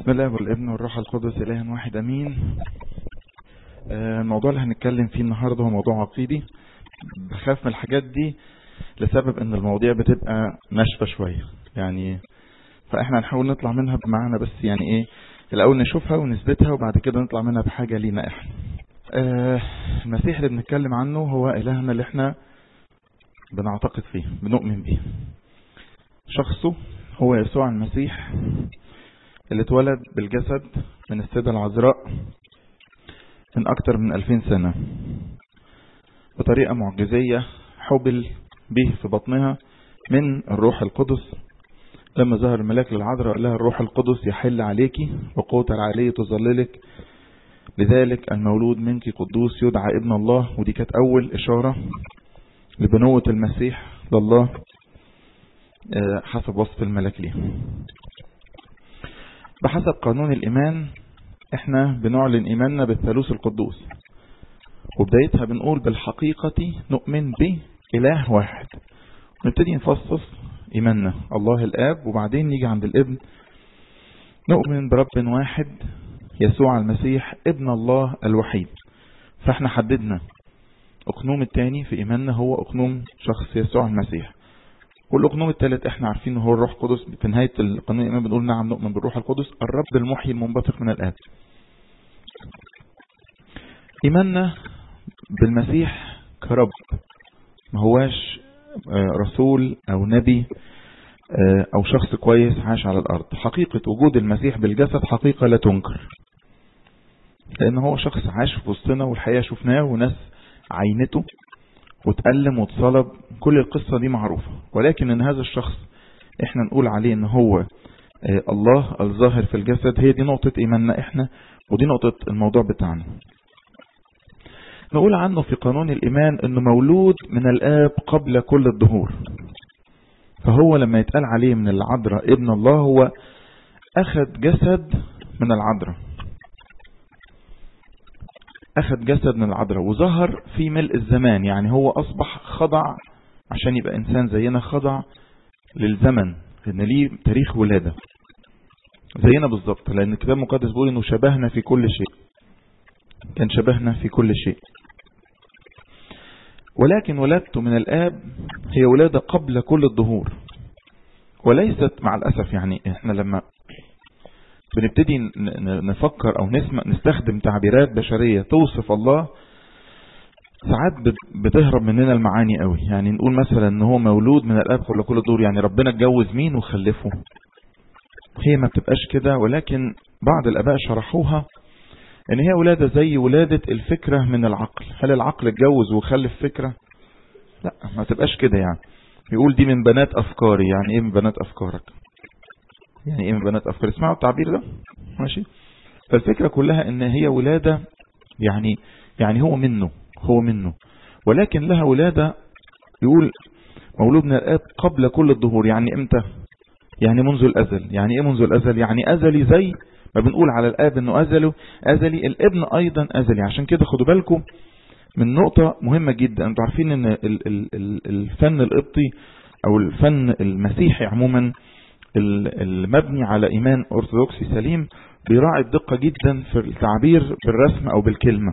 بسم الله والابن والروح القدس إله واحد أمين آه، الموضوع اللي هنتكلم فيه النهاردة هو موضوع عقيدي بخاف من الحاجات دي لسبب ان المواضيع بتبقى ناشفة شوية يعني فاحنا هنحاول نطلع منها بمعنى بس يعني ايه الاول نشوفها ونثبتها وبعد كده نطلع منها بحاجة لينا احنا آه، المسيح اللي بنتكلم عنه هو الهنا اللي احنا بنعتقد فيه بنؤمن بيه شخصه هو يسوع المسيح اللي اتولد بالجسد من السيدة العذراء من أكتر من ألفين سنة بطريقة معجزية حبل به في بطنها من الروح القدس لما ظهر الملاك للعذراء لها الروح القدس يحل عليك وقوة العالية تظللك لذلك المولود منك قدوس يدعى ابن الله ودي كانت أول إشارة لبنوة المسيح لله حسب وصف الملك ليه بحسب قانون الإيمان احنا بنعلن إيماننا بالثالوث القدوس وبدايتها بنقول بالحقيقة نؤمن بإله واحد نبتدي نفصص إيماننا الله الآب وبعدين نيجي عند الابن نؤمن برب واحد يسوع المسيح ابن الله الوحيد فاحنا حددنا أقنوم الثاني في إيماننا هو أقنوم شخص يسوع المسيح والأقنوم الثالث احنا عارفين هو الروح القدس في نهاية القانون الإيمان بنقول نعم نؤمن بالروح القدس الرب المحيي المنبثق من الآب إيماننا بالمسيح كرب ما هواش رسول أو نبي أو شخص كويس عاش على الأرض حقيقة وجود المسيح بالجسد حقيقة لا تنكر لأن هو شخص عاش في وسطنا والحقيقة شفناه وناس عينته وتألم وتصلب كل القصة دي معروفة ولكن ان هذا الشخص احنا نقول عليه ان هو الله الظاهر في الجسد هي دي نقطة ايماننا احنا ودي نقطة الموضوع بتاعنا نقول عنه في قانون الايمان انه مولود من الاب قبل كل الظهور فهو لما يتقال عليه من العذراء ابن الله هو اخذ جسد من العذراء أخذ جسد من العذراء وظهر في ملء الزمان يعني هو أصبح خضع عشان يبقى إنسان زينا خضع للزمن لأن ليه تاريخ ولادة زينا بالظبط لأن الكتاب المقدس بيقول إنه شبهنا في كل شيء كان شبهنا في كل شيء ولكن ولادته من الآب هي ولادة قبل كل الظهور وليست مع الأسف يعني احنا لما بنبتدي نفكر او نسمع نستخدم تعبيرات بشرية توصف الله ساعات بتهرب مننا المعاني قوي يعني نقول مثلا ان هو مولود من الاب قبل كل الدور يعني ربنا اتجوز مين وخلفه هي ما بتبقاش كده ولكن بعض الاباء شرحوها ان هي ولادة زي ولادة الفكرة من العقل هل العقل اتجوز وخلف فكرة لا ما تبقاش كده يعني يقول دي من بنات افكاري يعني ايه من بنات افكارك يعني ايه من بنات افكار اسمعوا التعبير ده ماشي فالفكرة كلها ان هي ولادة يعني يعني هو منه هو منه ولكن لها ولادة يقول مولود من الاب قبل كل الظهور يعني امتى يعني منذ الازل يعني ايه منذ الازل يعني ازلي زي ما بنقول على الاب انه ازله ازلي الابن ايضا ازلي عشان كده خدوا بالكم من نقطة مهمة جدا انتوا عارفين ان الفن القبطي او الفن المسيحي عموما المبني على إيمان أرثوذكسي سليم بيراعي الدقة جدا في التعبير بالرسم أو بالكلمة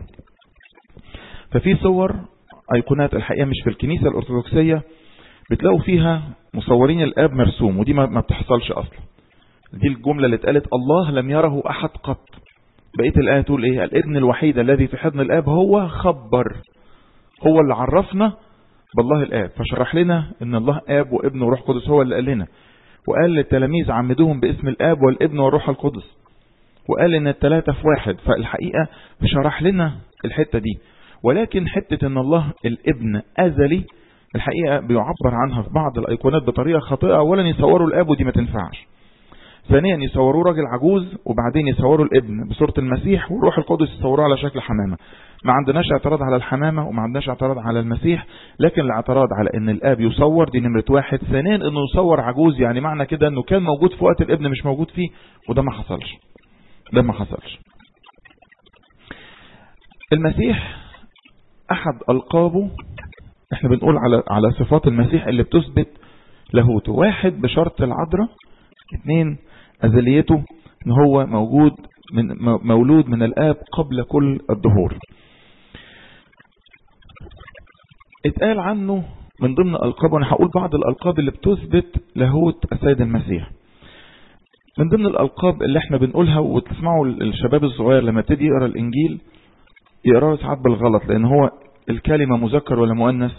ففي صور أيقونات الحقيقة مش في الكنيسة الأرثوذكسية بتلاقوا فيها مصورين الآب مرسوم ودي ما بتحصلش أصلا دي الجملة اللي اتقالت الله لم يره أحد قط بقية الآية تقول إيه الابن الوحيد الذي في حضن الآب هو خبر هو اللي عرفنا بالله الآب فشرح لنا ان الله آب وابن وروح قدس هو اللي قال لنا وقال للتلاميذ عمدوهم باسم الآب والابن والروح القدس وقال ان الثلاثة في واحد فالحقيقة شرح لنا الحتة دي ولكن حتة ان الله الابن أزلي الحقيقة بيعبر عنها في بعض الأيقونات بطريقة خاطئة أولا يصوروا الآب ودي ما تنفعش ثانيا يصوروه راجل عجوز وبعدين يصوروا الابن بصورة المسيح والروح القدس يصوروه على شكل حمامة ما عندناش اعتراض على الحمامة وما عندناش اعتراض على المسيح لكن الاعتراض على ان الاب يصور دي نمرة واحد ثانيا انه يصور عجوز يعني معنى كده انه كان موجود في وقت الابن مش موجود فيه وده ما حصلش ده ما حصلش المسيح احد القابه احنا بنقول على على صفات المسيح اللي بتثبت لاهوته واحد بشرط العذراء اثنين أزليته ان هو موجود من مولود من الآب قبل كل الدهور اتقال عنه من ضمن الألقاب وأنا هقول بعض الألقاب اللي بتثبت لاهوت السيد المسيح من ضمن الألقاب اللي احنا بنقولها وتسمعوا الشباب الصغير لما تدي يقرأ الإنجيل يقرأه ساعات بالغلط لأن هو الكلمة مذكر ولا مؤنث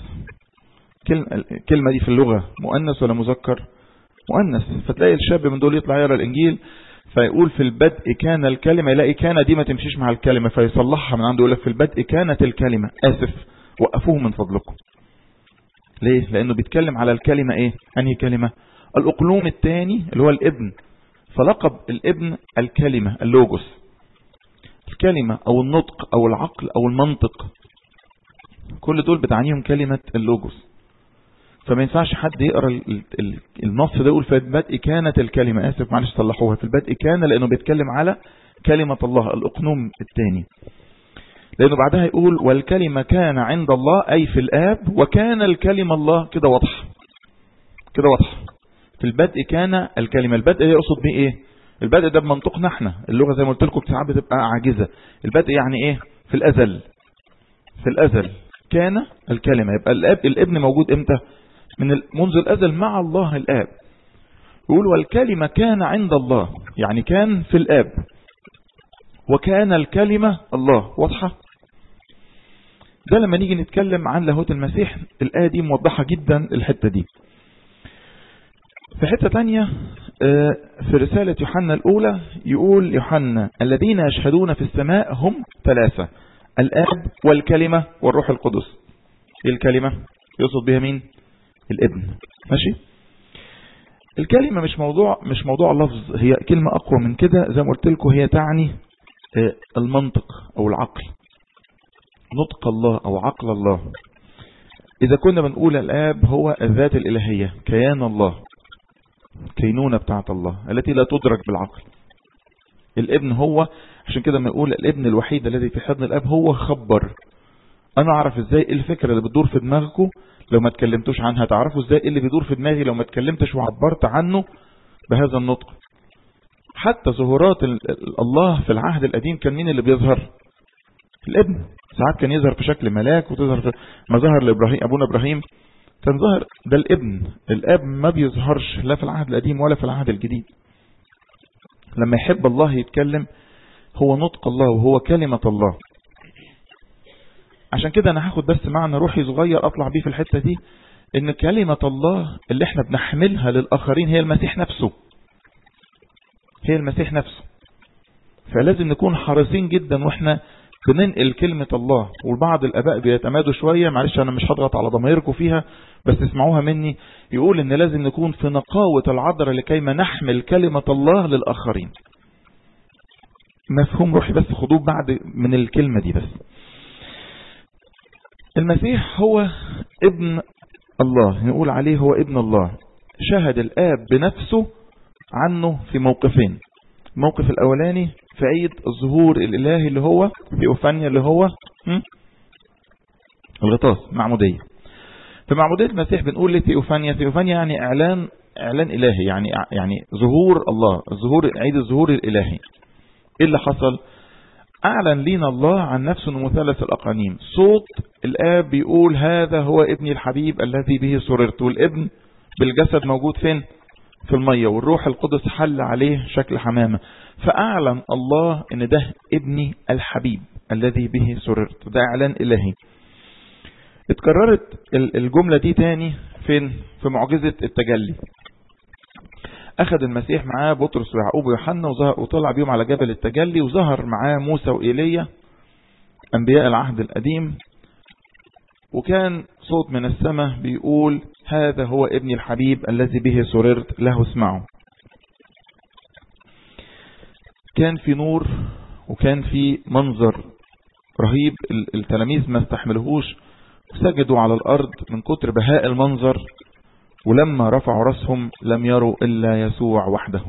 الكلمة دي في اللغة مؤنث ولا مذكر مؤنث فتلاقي الشاب من دول يطلع يقرأ الإنجيل فيقول في البدء كان الكلمة يلاقي كان دي ما تمشيش مع الكلمة فيصلحها من عنده يقول لك في البدء كانت الكلمة آسف وقفوه من فضلكم ليه لأنه بيتكلم على الكلمة ايه انهي كلمة الأقلوم الثاني اللي هو الابن فلقب الابن الكلمة اللوجوس الكلمة او النطق او العقل او المنطق كل دول بتعنيهم كلمة اللوجوس فما ينفعش حد يقرا النص ده يقول في البدء كانت الكلمة اسف معلش صلحوها في البدء كان لانه بيتكلم على كلمة الله الاقنوم الثاني لانه بعدها يقول والكلمة كان عند الله اي في الاب وكان الكلمة الله كده واضح كده واضح في البدء كان الكلمة البدء يقصد به ايه البدء ده بمنطقنا احنا اللغة زي ما قلت لكم ساعات بتبقى عاجزة البدء يعني ايه في الازل في الازل كان الكلمة يبقى الاب الابن موجود امتى من منذ الازل مع الله الاب يقول والكلمة كان عند الله يعني كان في الاب وكان الكلمة الله واضحة ده لما نيجي نتكلم عن لاهوت المسيح الآية دي موضحة جدا الحتة دي في حتة تانية في رسالة يوحنا الأولى يقول يوحنا الذين يشهدون في السماء هم ثلاثة الآب والكلمة والروح القدس ايه الكلمة يقصد بها مين الابن ماشي الكلمة مش موضوع مش موضوع لفظ هي كلمة أقوى من كده زي ما قلت لكم هي تعني المنطق أو العقل نطق الله أو عقل الله إذا كنا بنقول الآب هو الذات الإلهية كيان الله كينونة بتاعت الله التي لا تدرك بالعقل الابن هو عشان كده ما يقول الابن الوحيد الذي في حضن الاب هو خبر انا اعرف ازاي ايه الفكرة اللي بتدور في دماغكم لو ما تكلمتوش عنها تعرفوا ازاي ايه اللي بيدور في دماغي لو ما تكلمتش وعبرت عنه بهذا النطق حتى ظهورات الله في العهد القديم كان مين اللي بيظهر الابن ساعات كان يظهر في شكل ملاك وتظهر في ما ظهر لابراهيم ابونا ابراهيم كان ظهر ده الابن الاب ما بيظهرش لا في العهد القديم ولا في العهد الجديد لما يحب الله يتكلم هو نطق الله وهو كلمة الله عشان كده انا هاخد بس معنى روحي صغير اطلع بيه في الحتة دي ان كلمة الله اللي احنا بنحملها للاخرين هي المسيح نفسه هي المسيح نفسه فلازم نكون حريصين جدا واحنا بننقل كلمة الله والبعض الاباء بيتمادوا شوية معلش انا مش هضغط على ضميركم فيها بس اسمعوها مني يقول ان لازم نكون في نقاوة العذر لكيما نحمل كلمة الله للاخرين مفهوم روحي بس خدوه بعد من الكلمة دي بس المسيح هو ابن الله نقول عليه هو ابن الله شهد الآب بنفسه عنه في موقفين الموقف الأولاني في عيد الظهور الإلهي اللي هو في أوفانيا اللي هو الغطاس معمودية في معمودية المسيح بنقول لي ثيوفانيا ثيوفانيا يعني إعلان إعلان إلهي يعني يعني ظهور الله الظهور عيد الظهور الإلهي إيه اللي حصل أعلن لينا الله عن نفسه مثلث الأقانيم صوت الآب بيقول هذا هو ابني الحبيب الذي به سررت والابن بالجسد موجود فين في المية والروح القدس حل عليه شكل حمامة فأعلن الله ان ده ابني الحبيب الذي به سررت ده اعلان الهي اتكررت الجملة دي تاني فين في معجزة التجلي أخذ المسيح معاه بطرس ويعقوب ويوحنا وطلع بيهم على جبل التجلي وظهر معاه موسى وإيليا أنبياء العهد القديم وكان صوت من السماء بيقول هذا هو ابني الحبيب الذي به سررت له اسمعوا كان في نور وكان في منظر رهيب التلاميذ ما استحملهوش سجدوا على الأرض من كتر بهاء المنظر ولما رفعوا رأسهم لم يروا إلا يسوع وحده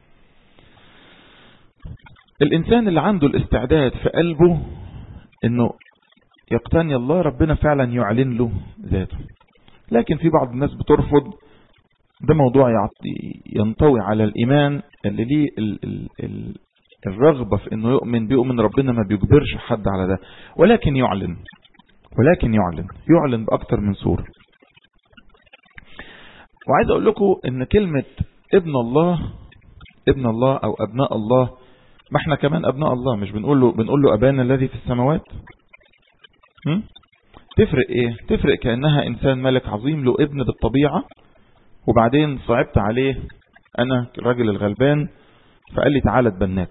الإنسان اللي عنده الاستعداد في قلبه أنه يقتني الله ربنا فعلا يعلن له ذاته لكن في بعض الناس بترفض ده موضوع ينطوي على الإيمان اللي ليه الرغبة في انه يؤمن بيؤمن ربنا ما بيجبرش حد على ده ولكن يعلن ولكن يعلن يعلن بأكتر من صورة وعايز اقول لكم ان كلمة ابن الله ابن الله او ابناء الله ما احنا كمان ابناء الله مش بنقول له بنقول له ابانا الذي في السماوات هم؟ تفرق ايه تفرق كأنها انسان ملك عظيم له ابن بالطبيعة وبعدين صعبت عليه انا الراجل الغلبان فقال لي تعالى اتبناك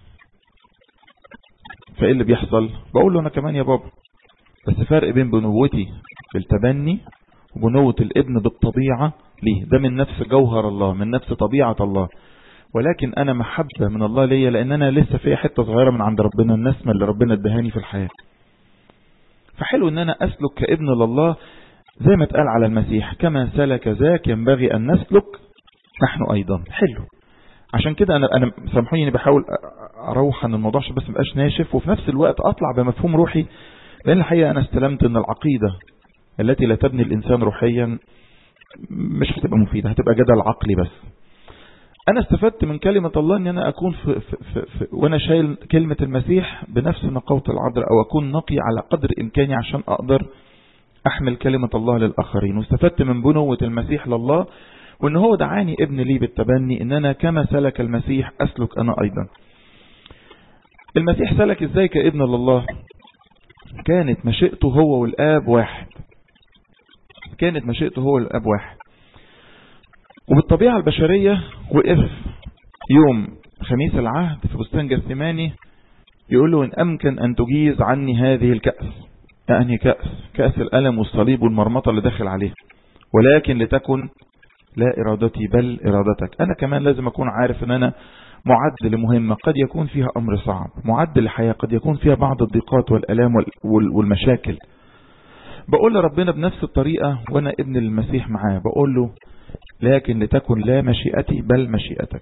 فايه اللي بيحصل بقول له انا كمان يا بابا بس فرق بين بنوتي في التبني وبنوة الابن بالطبيعة ليه ده من نفس جوهر الله من نفس طبيعة الله ولكن انا محبة من الله ليا لان انا لسه في حتة صغيرة من عند ربنا النسمة اللي ربنا ادهاني في الحياة فحلو ان انا اسلك كابن لله زي ما اتقال على المسيح كما سلك ذاك ينبغي ان نسلك نحن ايضا حلو عشان كده انا انا سامحوني اني بحاول اروح عن الموضوع عشان بس مبقاش ناشف وفي نفس الوقت اطلع بمفهوم روحي لان الحقيقه انا استلمت ان العقيده التي لا تبني الانسان روحيا مش هتبقى مفيده هتبقى جدل عقلي بس انا استفدت من كلمة الله ان انا اكون في في في في وانا شايل كلمة المسيح بنفس نقاوة العذراء او اكون نقي على قدر امكاني عشان اقدر احمل كلمة الله للاخرين واستفدت من بنوة المسيح لله وان هو دعاني ابن لي بالتبني ان انا كما سلك المسيح اسلك انا ايضا المسيح سلك ازاي كابن لله كانت مشيئته هو والاب واحد كانت مشيئته هو والاب واحد وبالطبيعة البشرية وقف يوم خميس العهد في بستان جثماني يقول له إن أمكن أن تجيز عني هذه الكأس يعني كأس كأس الألم والصليب والمرمطة اللي داخل عليه ولكن لتكن لا إرادتي بل إرادتك أنا كمان لازم أكون عارف أن أنا معد لمهمة قد يكون فيها أمر صعب معد لحياة قد يكون فيها بعض الضيقات والألام والمشاكل بقول لربنا بنفس الطريقة وأنا ابن المسيح معاه بقول له لكن لتكن لا مشيئتي بل مشيئتك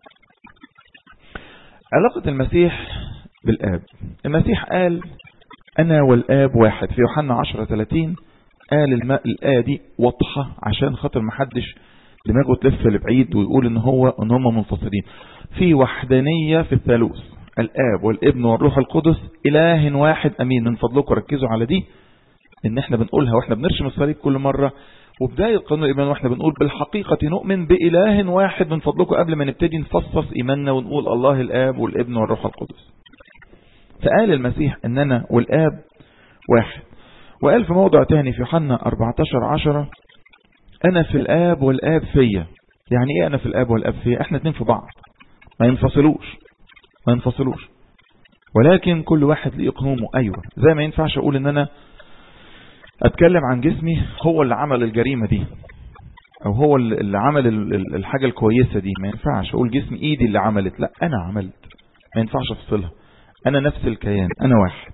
علاقة المسيح بالآب المسيح قال أنا والآب واحد في يوحنا 10 30 قال الماء الآية دي واضحة عشان خاطر محدش دماغه تلف لبعيد ويقول ان هو ان هم منفصلين في وحدانية في الثالوث الآب والابن والروح القدس إله واحد أمين من فضلكم ركزوا على دي ان احنا بنقولها واحنا بنرشم الصليب كل مرة وبداية قانون الإيمان واحنا بنقول بالحقيقة نؤمن بإله واحد من فضلكم قبل ما نبتدي نفصص إيماننا ونقول الله الآب والابن والروح القدس فقال المسيح أننا والآب واحد وقال في موضع تاني في يوحنا 14 10 أنا في الآب والآب فيا يعني إيه أنا في الآب والآب فيا إحنا اتنين في بعض ما ينفصلوش ما ينفصلوش ولكن كل واحد ليه قهومه أيوة زي ما ينفعش أقول إن أنا أتكلم عن جسمي هو اللي عمل الجريمة دي أو هو اللي عمل الحاجة الكويسة دي ما ينفعش أقول جسمي إيدي اللي عملت لا أنا عملت ما ينفعش أفصلها أنا نفس الكيان أنا واحد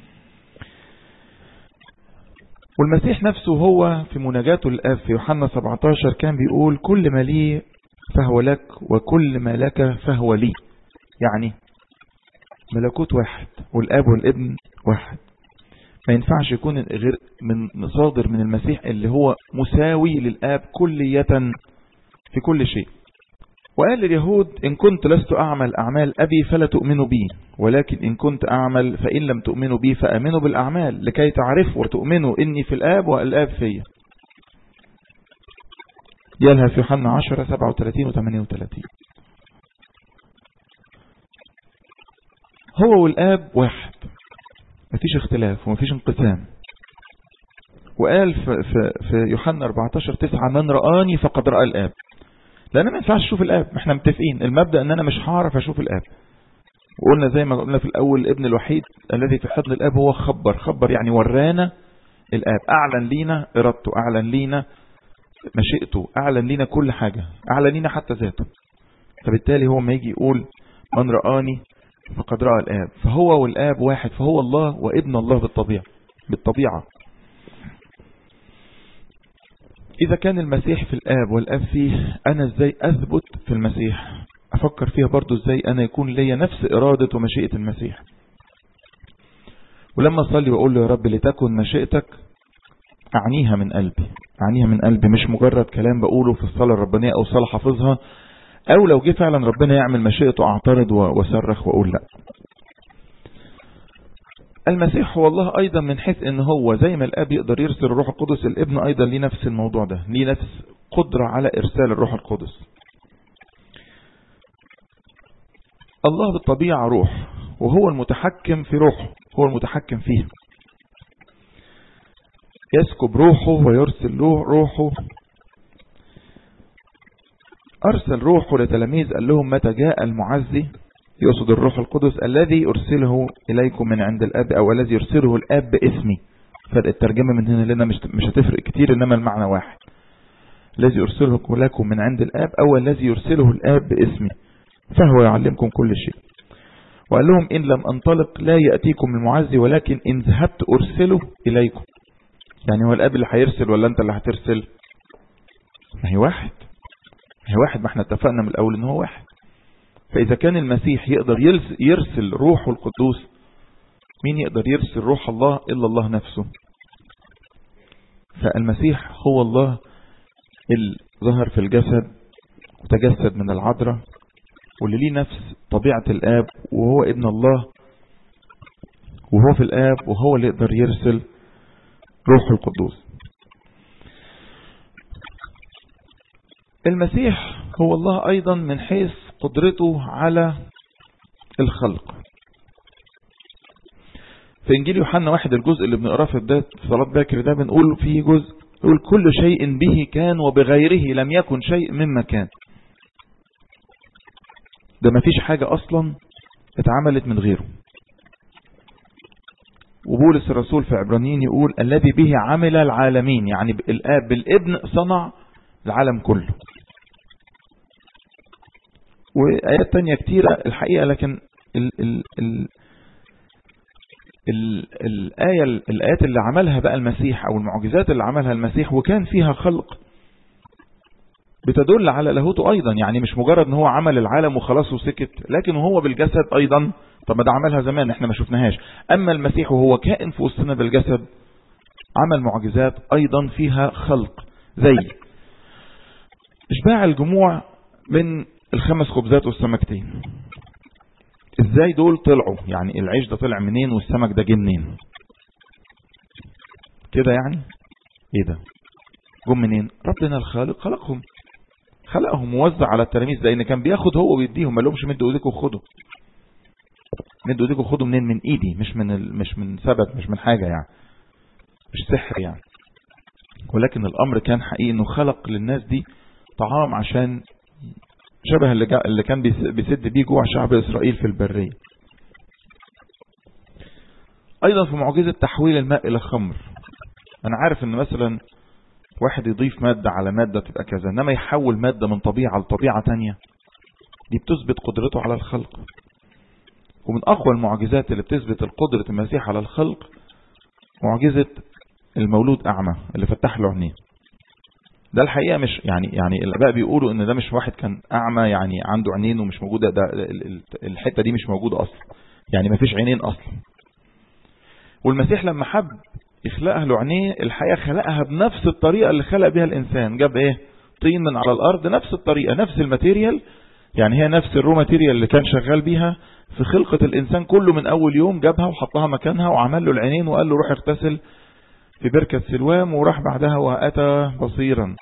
والمسيح نفسه هو في مناجاته الآب في يوحنا 17 كان بيقول كل ما لي فهو لك وكل ما لك فهو لي يعني ملكوت واحد والآب والابن واحد ما ينفعش يكون غير من صادر من المسيح اللي هو مساوي للآب كلية في كل شيء وقال لليهود إن كنت لست أعمل أعمال أبي فلا تؤمنوا بي ولكن إن كنت أعمل فإن لم تؤمنوا بي فأمنوا بالأعمال لكي تعرفوا وتؤمنوا إني في الآب والآب فيا يالها في يوحنا 10 37 و 38 هو والآب واحد مفيش اختلاف ومفيش انقسام وقال في, في, في يوحنا 14 9 من رآني فقد رأى الآب لأن ما ينفعش أشوف الآب احنا متفقين المبدأ أن أنا مش هعرف أشوف الآب وقلنا زي ما قلنا في الأول الابن الوحيد الذي في حضن الآب هو خبر خبر يعني ورانا الآب أعلن لينا إرادته أعلن لينا مشيئته أعلن لينا كل حاجة أعلن لينا حتى ذاته فبالتالي هو ما يجي يقول من رآني فقد رأى الآب فهو والآب واحد فهو الله وابن الله بالطبيعة بالطبيعة إذا كان المسيح في الآب والآب فيه أنا إزاي أثبت في المسيح أفكر فيها برضو إزاي أنا يكون ليا نفس إرادة ومشيئة المسيح ولما أصلي وأقول له يا رب لتكن مشيئتك أعنيها من قلبي أعنيها من قلبي مش مجرد كلام بقوله في الصلاة الربانية أو صلاة حافظها أو لو جه فعلا ربنا يعمل مشيئته أعترض وأصرخ وأقول لا المسيح هو الله أيضا من حيث أن هو زي ما الأب يقدر يرسل الروح القدس الابن أيضا ليه نفس الموضوع ده ليه نفس قدرة على إرسال الروح القدس الله بالطبيعة روح وهو المتحكم في روحه هو المتحكم فيه يسكب روحه ويرسل له روحه أرسل روحه لتلاميذ قال لهم متى جاء المعزي يقصد الروح القدس الذي أرسله إليكم من عند الأب أو الذي يرسله الأب باسمي فالترجمة من هنا لنا مش, مش هتفرق كتير إنما المعنى واحد الذي يرسله لكم من عند الآب أو الذي يرسله الآب باسمي فهو يعلمكم كل شيء وقال لهم إن لم أنطلق لا يأتيكم المعزي ولكن إن ذهبت أرسله إليكم يعني هو الأب اللي هيرسل ولا أنت اللي هترسل ما هي واحد ما هي واحد ما احنا اتفقنا من الأول إن هو واحد فإذا كان المسيح يقدر يرسل روحه القدوس مين يقدر يرسل روح الله إلا الله نفسه فالمسيح هو الله اللي ظهر في الجسد وتجسد من العذراء واللي ليه نفس طبيعة الآب وهو ابن الله وهو في الآب وهو اللي يقدر يرسل روح القدوس المسيح هو الله أيضا من حيث قدرته على الخلق في إنجيل يوحنا واحد الجزء اللي بنقراه في بداية صلاة باكر ده بنقول فيه جزء يقول كل شيء به كان وبغيره لم يكن شيء مما كان ده ما فيش حاجة أصلا اتعملت من غيره وبولس الرسول في عبرانيين يقول الذي به عمل العالمين يعني الآب بالابن صنع العالم كله وآيات تانية كتيرة الحقيقة لكن ال ال ال ال الآية الآيات اللي عملها بقى المسيح أو المعجزات اللي عملها المسيح وكان فيها خلق بتدل على لاهوته أيضا يعني مش مجرد ان هو عمل العالم وخلاص وسكت لكن هو بالجسد أيضا طب ما ده عملها زمان احنا ما شفناهاش أما المسيح وهو كائن في وسطنا بالجسد عمل معجزات أيضا فيها خلق زي اشباع الجموع من الخمس خبزات والسمكتين ازاي دول طلعوا يعني العيش ده طلع منين والسمك ده جه منين كده يعني ايه ده جم منين ربنا الخالق خلقهم خلقهم موزع على التلاميذ لان كان بياخد هو ويديهم ما لهمش مدوا ايديكم خدوا مدوا ايديكم خدوا منين من ايدي مش من ال... مش من سبب مش من حاجة يعني مش سحر يعني ولكن الامر كان حقيقي انه خلق للناس دي طعام عشان شبه اللي, جا... اللي كان بيسد بيه جوع شعب اسرائيل في البرية ايضا في معجزة تحويل الماء الى خمر انا عارف ان مثلا واحد يضيف مادة على مادة تبقى كذا انما يحول مادة من طبيعة لطبيعة تانية دي بتثبت قدرته على الخلق ومن اقوى المعجزات اللي بتثبت القدرة المسيح على الخلق معجزة المولود اعمى اللي فتح له عينيه ده الحقيقة مش يعني يعني الاباء بيقولوا ان ده مش واحد كان اعمى يعني عنده عينين ومش موجودة ده الحتة دي مش موجودة اصلا يعني ما فيش عينين اصلا والمسيح لما حب يخلقها له عينيه الحقيقة خلقها بنفس الطريقة اللي خلق بها الإنسان جاب إيه طين من على الأرض نفس الطريقة نفس الماتيريال يعني هي نفس الرو ماتيريال اللي كان شغال بيها في خلقة الإنسان كله من أول يوم جابها وحطها مكانها وعمل له العينين وقال له روح اغتسل في بركة سلوام وراح بعدها وأتى بصيرا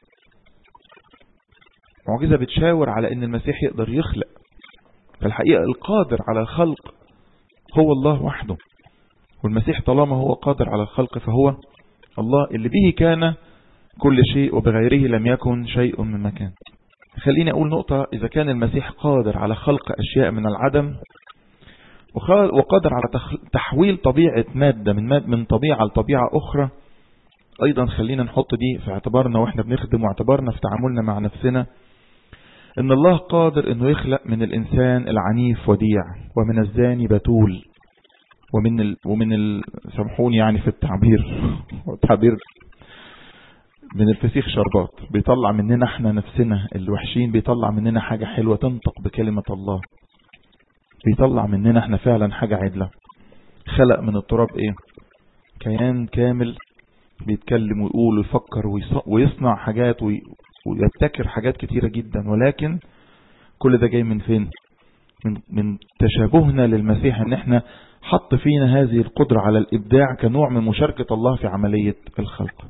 معجزة بتشاور على أن المسيح يقدر يخلق فالحقيقة القادر على الخلق هو الله وحده والمسيح طالما هو قادر على الخلق فهو الله اللي به كان كل شيء وبغيره لم يكن شيء من مكان خليني أقول نقطة إذا كان المسيح قادر على خلق أشياء من العدم وقادر على تحويل طبيعة مادة من, مادة من طبيعة لطبيعة أخرى أيضا خلينا نحط دي في اعتبارنا وإحنا بنخدم واعتبارنا في تعاملنا مع نفسنا إن الله قادر إنه يخلق من الإنسان العنيف وديع ومن الزاني بتول ومن ال... ومن ال... سامحوني يعني في التعبير التعبير من الفسيخ شربات بيطلع مننا احنا نفسنا الوحشين بيطلع مننا حاجة حلوة تنطق بكلمة الله بيطلع مننا احنا فعلا حاجة عدلة خلق من التراب ايه كيان كامل بيتكلم ويقول ويفكر ويصنع حاجات ويبتكر حاجات كتيرة جدا ولكن كل ده جاي من فين من, من تشابهنا للمسيح ان احنا حط فينا هذه القدرة على الابداع كنوع من مشاركة الله في عملية الخلق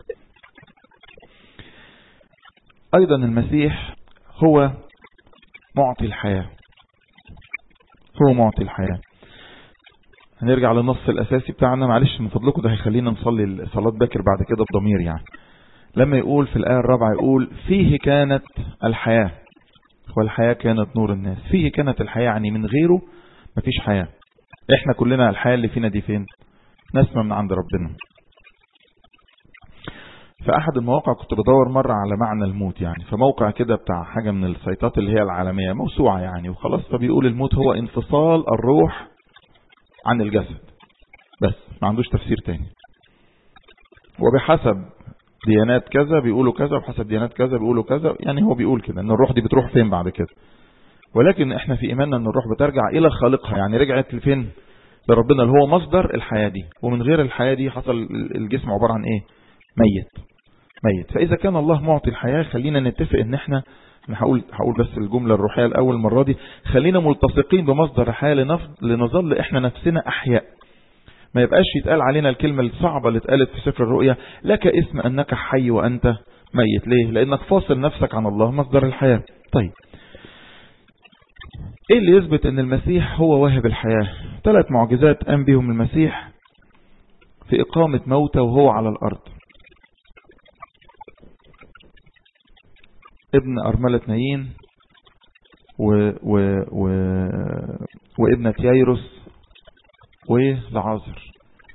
ايضا المسيح هو معطي الحياة هو معطي الحياة هنرجع للنص الأساسي بتاعنا معلش من فضلكم ده هيخلينا نصلي صلاة باكر بعد كده بضمير يعني لما يقول في الآية الرابعة يقول فيه كانت الحياة والحياة كانت نور الناس فيه كانت الحياة يعني من غيره مفيش حياة احنا كلنا الحياة اللي فينا دي فين نسمة من عند ربنا في احد المواقع كنت بدور مرة على معنى الموت يعني فموقع كده بتاع حاجة من السيطات اللي هي العالمية موسوعة يعني وخلاص فبيقول الموت هو انفصال الروح عن الجسد بس ما عندوش تفسير تاني وبحسب ديانات كذا بيقولوا كذا وبحسب ديانات كذا بيقولوا كذا يعني هو بيقول كده ان الروح دي بتروح فين بعد كده ولكن احنا في ايماننا ان الروح بترجع الى خالقها يعني رجعت لفين لربنا اللي هو مصدر الحياة دي ومن غير الحياة دي حصل الجسم عبارة عن ايه ميت ميت فاذا كان الله معطي الحياة خلينا نتفق ان احنا انا هقول هقول بس الجملة الروحية الاول مرة دي خلينا ملتصقين بمصدر الحياة لنظل احنا نفسنا احياء ما يبقاش يتقال علينا الكلمة الصعبة اللي اتقالت في سفر الرؤيا لك اسم انك حي وانت ميت ليه لانك فاصل نفسك عن الله مصدر الحياة طيب ايه اللي يثبت ان المسيح هو واهب الحياة ثلاث معجزات قام بهم المسيح في اقامة موتى وهو على الارض ابن أرملة نايين و و و وابنة يايروس ولعازر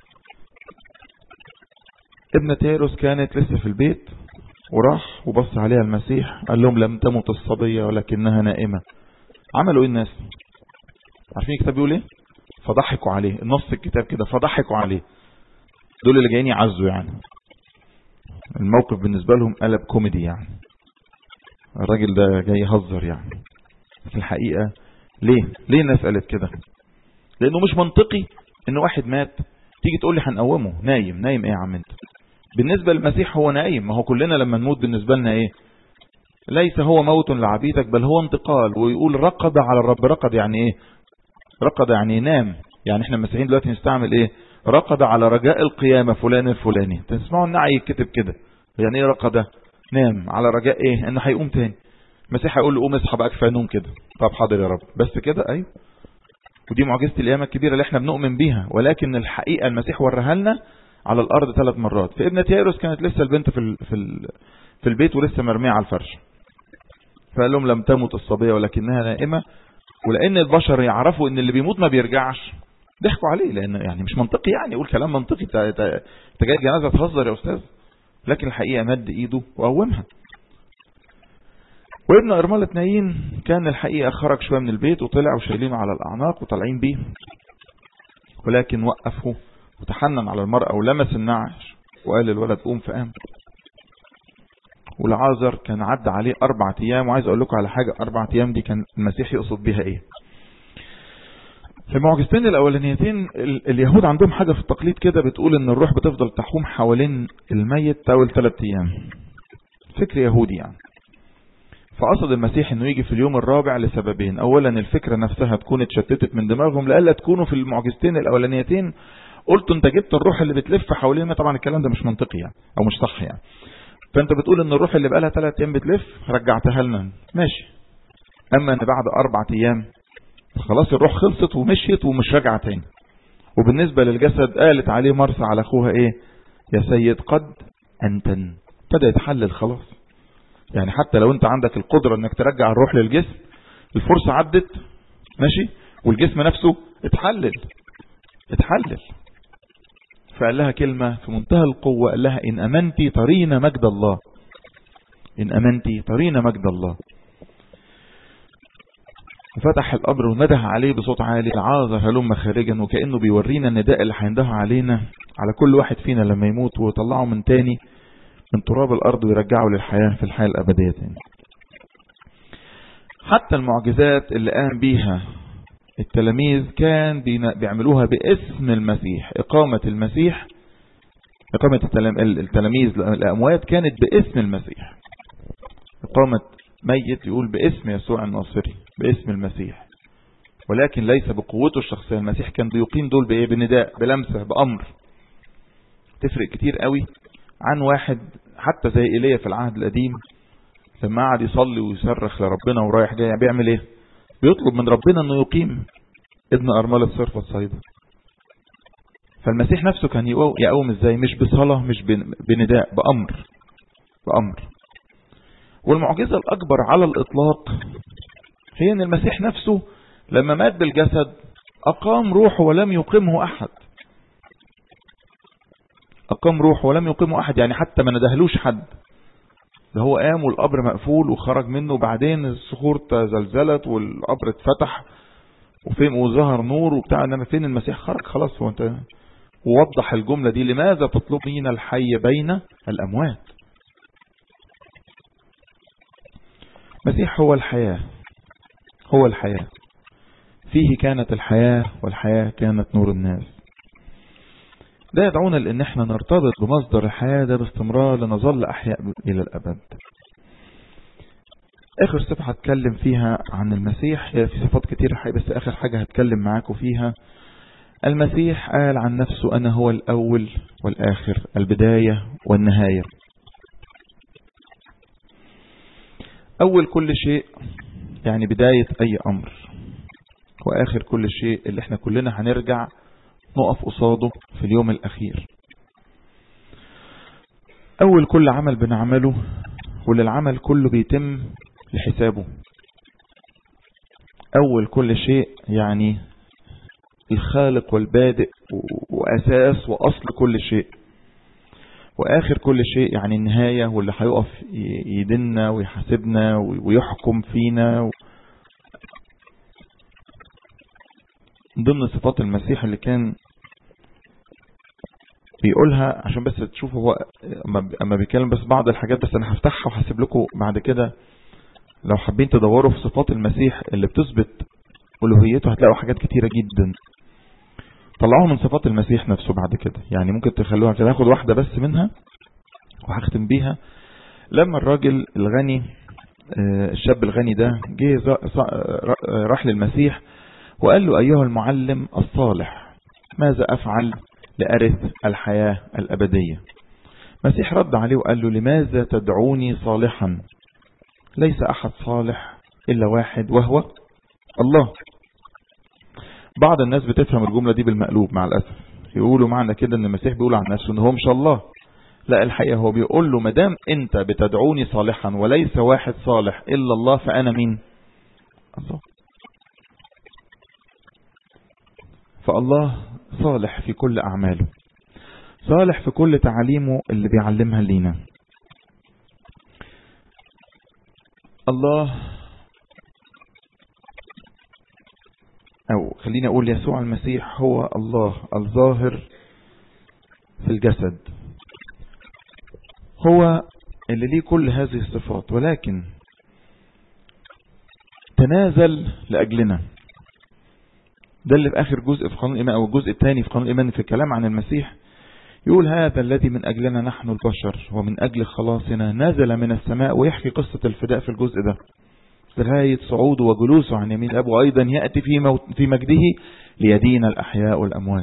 ابنة يايروس كانت لسه في البيت وراح وبص عليها المسيح قال لهم لم تمت الصبية ولكنها نائمة عملوا ايه الناس عارفين الكتاب بيقول ايه فضحكوا عليه النص الكتاب كده فضحكوا عليه دول اللي جايين يعزوا يعني الموقف بالنسبة لهم قلب كوميدي يعني الراجل ده جاي يهزر يعني في الحقيقة ليه ليه الناس قالت كده لانه مش منطقي ان واحد مات تيجي تقول لي هنقومه نايم نايم ايه يا عم انت بالنسبة للمسيح هو نايم ما هو كلنا لما نموت بالنسبة لنا ايه ليس هو موت لعبيدك بل هو انتقال ويقول رقد على الرب رقد يعني ايه رقد يعني نام يعني احنا المسيحيين دلوقتي نستعمل ايه رقد على رجاء القيامة فلان الفلاني تسمعوا النعي يكتب كده يعني ايه رقد نام على رجاء ايه انه هيقوم تاني المسيح هيقول له قوم اصحى بقى كفايه نوم كده طب حاضر يا رب بس كده ايوه ودي معجزه القيامه الكبيره اللي احنا بنؤمن بيها ولكن الحقيقه المسيح وراها لنا على الارض ثلاث مرات في ابنه يايروس كانت لسه البنت في ال في ال في البيت ولسه مرميه على الفرش فقال لهم لم تمت الصبيه ولكنها نائمه ولان البشر يعرفوا ان اللي بيموت ما بيرجعش ضحكوا عليه لان يعني مش منطقي يعني يقول كلام منطقي انت جاي جنازه تهزر يا استاذ لكن الحقيقة مد ايده وقومها وابن أرملة نايين كان الحقيقة خرج شوية من البيت وطلع وشايلينه على الأعناق وطالعين بيه ولكن وقفه وتحنن على المرأة ولمس النعش وقال للولد قوم فقام والعازر كان عدى عليه أربع أيام وعايز أقول لكم على حاجة أربع أيام دي كان المسيح يقصد بها إيه في المعجزتين الاولانيتين اليهود عندهم حاجة في التقليد كده بتقول ان الروح بتفضل تحوم حوالين الميت اول ثلاث ايام فكر يهودي يعني فقصد المسيح انه يجي في اليوم الرابع لسببين اولا الفكرة نفسها تكون اتشتتت من دماغهم لألا تكونوا في المعجزتين الاولانيتين قلتوا انت جبت الروح اللي بتلف حوالين طبعا الكلام ده مش منطقي يعني او مش صح يعني فانت بتقول ان الروح اللي بقالها ثلاث ايام بتلف رجعتها لنا ماشي اما ان بعد اربع ايام خلاص الروح خلصت ومشيت ومش راجعه تاني وبالنسبة للجسد قالت عليه مرسى على اخوها ايه يا سيد قد انتن ابتدى يتحلل خلاص يعني حتى لو انت عندك القدرة انك ترجع الروح للجسم الفرصة عدت ماشي والجسم نفسه اتحلل اتحلل فقال لها كلمة في منتهى القوة قال لها إن أمنتي ترين مجد الله إن أمنتي ترين مجد الله وفتح القبر ونده عليه بصوت عالي العازر هلم خارجا وكأنه بيورينا النداء اللي هينده علينا على كل واحد فينا لما يموت ويطلعه من تاني من تراب الأرض ويرجعه للحياة في الحياة الأبدية تاني حتى المعجزات اللي قام بيها التلاميذ كان بيعملوها باسم المسيح إقامة المسيح إقامة التلاميذ الأموات كانت باسم المسيح إقامة ميت يقول باسم يسوع الناصري باسم المسيح ولكن ليس بقوته الشخصية المسيح كان بيقيم دول بإيه بنداء بلمسة بأمر تفرق كتير قوي عن واحد حتى زي إيليا في العهد القديم لما قعد يصلي ويصرخ لربنا ورايح جاي بيعمل ايه بيطلب من ربنا انه يقيم ابن أرملة صرفة الصيدة فالمسيح نفسه كان يقوم ازاي مش بصلاة مش بنداء بأمر بأمر والمعجزة الأكبر على الإطلاق هي أن المسيح نفسه لما مات بالجسد أقام روحه ولم يقيمه أحد أقام روحه ولم يقيمه أحد يعني حتى ما ندهلوش حد ده هو قام والقبر مقفول وخرج منه وبعدين الصخور تزلزلت والقبر اتفتح وفين وظهر نور وبتاع انما فين المسيح خرج خلاص هو انت ووضح الجملة دي لماذا تطلبين الحي بين الأموات المسيح هو الحياة هو الحياة فيه كانت الحياة والحياة كانت نور الناس ده يدعونا لأن احنا نرتبط بمصدر الحياة ده باستمرار لنظل أحياء إلى الأبد آخر صفحة هتكلم فيها عن المسيح هي في صفات كتير حقيقة بس آخر حاجة هتكلم معاكم فيها المسيح قال عن نفسه أنا هو الأول والآخر البداية والنهاية أول كل شيء يعني بداية أي أمر وآخر كل شيء اللي احنا كلنا هنرجع نقف قصاده في اليوم الأخير أول كل عمل بنعمله واللي العمل كله بيتم لحسابه أول كل شيء يعني الخالق والبادئ وأساس وأصل كل شيء وآخر كل شيء يعني النهاية واللي هيقف يدنا ويحاسبنا ويحكم فينا ضمن صفات المسيح اللي كان بيقولها عشان بس تشوفوا هو اما بيتكلم بس بعض الحاجات بس انا هفتحها وهسيب لكم بعد كده لو حابين تدوروا في صفات المسيح اللي بتثبت ألوهيته هتلاقوا حاجات كتيرة جدا طلعوها من صفات المسيح نفسه بعد كده يعني ممكن تخلوها كده هاخد واحدة بس منها وهختم بيها لما الراجل الغني الشاب الغني ده جه راح للمسيح وقال له أيها المعلم الصالح ماذا أفعل لأرث الحياة الأبدية مسيح رد عليه وقال له لماذا تدعوني صالحا ليس أحد صالح إلا واحد وهو الله بعض الناس بتفهم الجملة دي بالمقلوب مع الأسف يقولوا معنى كده ان المسيح بيقول عن نفسه ان هو مش الله لا الحقيقة هو بيقول له مدام انت بتدعوني صالحا وليس واحد صالح الا الله فانا مين الله فالله صالح في كل اعماله صالح في كل تعاليمه اللي بيعلمها لينا الله أو خلينا أقول يسوع المسيح هو الله الظاهر في الجسد هو اللي ليه كل هذه الصفات ولكن تنازل لأجلنا ده اللي في آخر جزء في قانون الإيمان أو الجزء الثاني في قانون الإيمان في الكلام عن المسيح يقول هذا الذي من أجلنا نحن البشر ومن أجل خلاصنا نزل من السماء ويحكي قصة الفداء في الجزء ده لغاية صعوده وجلوسه عن يمين الأب وأيضا يأتي في, موت في مجده ليدين الأحياء والأموات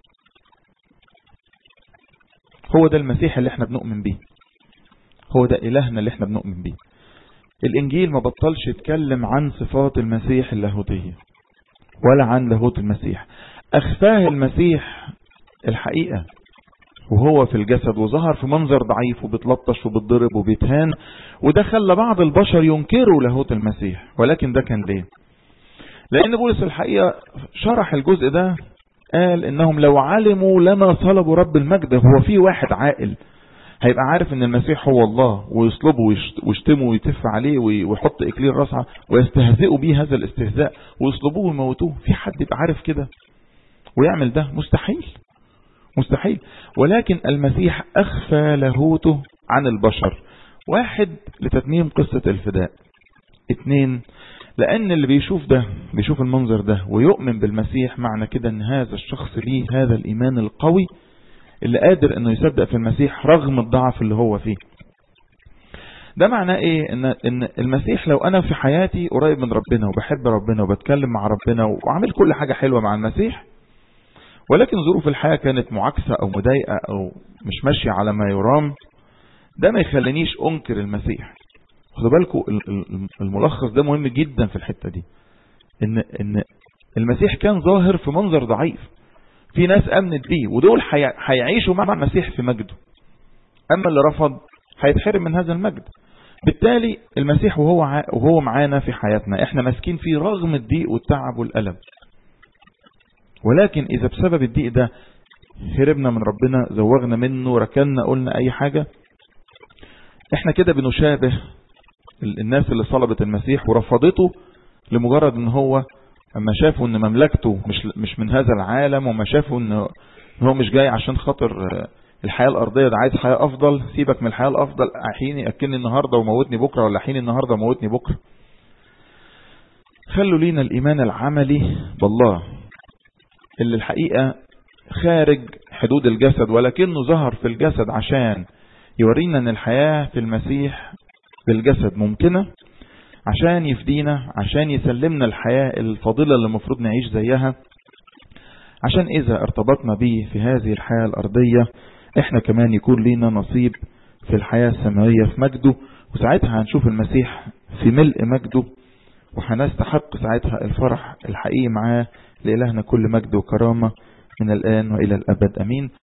هو ده المسيح اللي احنا بنؤمن به هو ده إلهنا اللي احنا بنؤمن به الإنجيل ما بطلش يتكلم عن صفات المسيح اللاهوتية ولا عن لاهوت المسيح أخفاه المسيح الحقيقة وهو في الجسد وظهر في منظر ضعيف وبتلطش وبتضرب وبيتهان وده خلى بعض البشر ينكروا لاهوت المسيح ولكن ده كان ليه لأن بولس الحقيقة شرح الجزء ده قال إنهم لو علموا لما صلبوا رب المجد هو في واحد عاقل هيبقى عارف ان المسيح هو الله ويصلبه ويشتمه ويتف عليه ويحط اكليل راسعه ويستهزئوا بيه هذا الاستهزاء ويصلبوه ويموتوه في حد يبقى عارف كده ويعمل ده مستحيل مستحيل ولكن المسيح أخفى لاهوته عن البشر واحد لتتميم قصة الفداء اتنين لأن اللي بيشوف ده بيشوف المنظر ده ويؤمن بالمسيح معنى كده ان هذا الشخص ليه هذا الإيمان القوي اللي قادر انه يصدق في المسيح رغم الضعف اللي هو فيه ده معناه ايه ان ان المسيح لو انا في حياتي قريب من ربنا وبحب ربنا وبتكلم مع ربنا وعامل كل حاجة حلوة مع المسيح ولكن ظروف الحياة كانت معاكسة او مضايقة او مش ماشية على ما يرام ده ما يخلينيش انكر المسيح خدوا بالكم الملخص ده مهم جدا في الحتة دي ان ان المسيح كان ظاهر في منظر ضعيف في ناس امنت بيه ودول هيعيشوا مع المسيح في مجده اما اللي رفض هيتحرم من هذا المجد بالتالي المسيح وهو وهو معانا في حياتنا احنا ماسكين فيه رغم الضيق والتعب والألم ولكن اذا بسبب الضيق ده هربنا من ربنا زوغنا منه ركنا قلنا اي حاجة احنا كده بنشابه الناس اللي صلبت المسيح ورفضته لمجرد ان هو اما شافوا ان مملكته مش مش من هذا العالم وما شافوا ان هو مش جاي عشان خاطر الحياة الارضية ده عايز حياة افضل سيبك من الحياة الافضل حين يأكلني النهاردة وموتني بكرة ولا حين النهاردة وموتني بكرة خلوا لينا الايمان العملي بالله اللي الحقيقة خارج حدود الجسد ولكنه ظهر في الجسد عشان يورينا ان الحياة في المسيح بالجسد ممكنة عشان يفدينا عشان يسلمنا الحياة الفضيلة اللي المفروض نعيش زيها عشان إذا ارتبطنا به في هذه الحياة الأرضية احنا كمان يكون لينا نصيب في الحياة السماوية في مجده وساعتها هنشوف المسيح في ملء مجده وهنستحق ساعتها الفرح الحقيقي معاه لإلهنا كل مجد وكرامة من الآن وإلى الأبد أمين